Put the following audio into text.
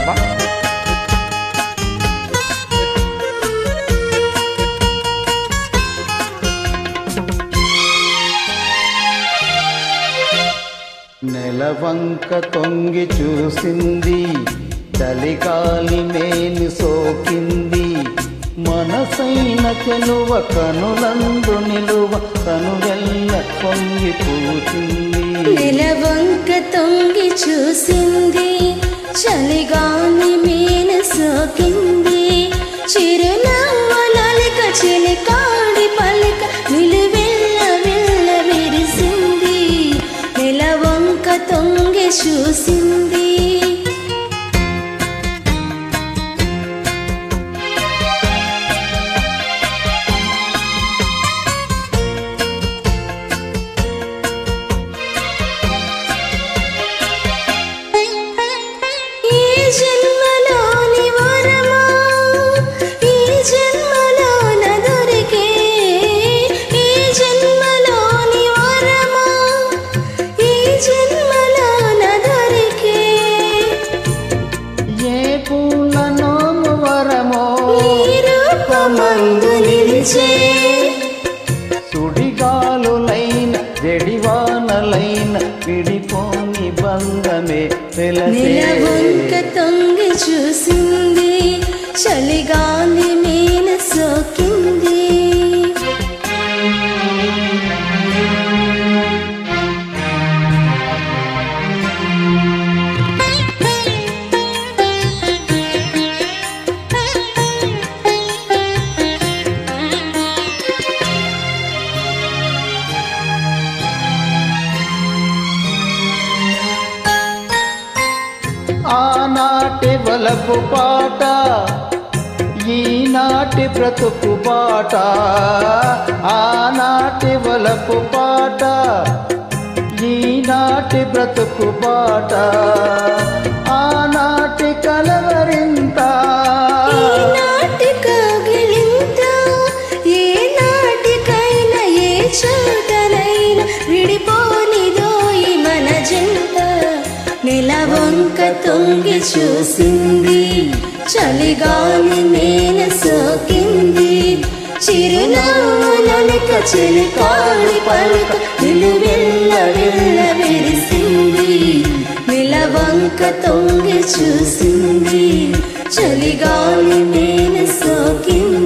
అబ్బా నెలవంక తొంగి చూసింది చలిగాలి మేలు సోకింది మనసైన చెలువ కనులందు నిలువ కనువెల్ల పొంగి పూచింది నెలవంక తొంగి చూసింది చలిగాలి మీన సోకింది చిరునవ్వులలిక చిలికాడి పలిక నిలువెల్ల వెళ్ళ విరిసింది నెలవంక తొంగి చూసింది ఈ జన్మలోని వరమా ఈ జన్మలోన దొరికే ఈ జన్మలోని వరమా ఈ జన్మలోన దొరికే ఏ పూల నోము వరమో ఈ రూపమందు నిలిచే సుడిగాలులైన జడివానలైన విడిపోని బంధమే వెలసే నెలవంక తొంగి చూసింది చలిగాలి మీన సోకింది ఆనాటి వలపు పాట ఈనాటి బ్రతుకు పాట ఆనాటి వలపు పాట ఈనాటి బ్రతుకు పాట ఆనాటి కలవరింత ఈనాటి కగిలింత ఏ నాటికైనా ఏ చోటనైనా విడిపోనిదోయి మన జంట నెలవంక తొంగి చూసింది చలిగాలి మేన సోకింది చిరునవ్వులనిక చిలికాడి పలుక నిలువెల్ల వెళ్ళ విరిసింది నిలవంక తొంగి చూసింది చలిగాలి మేన సోకింది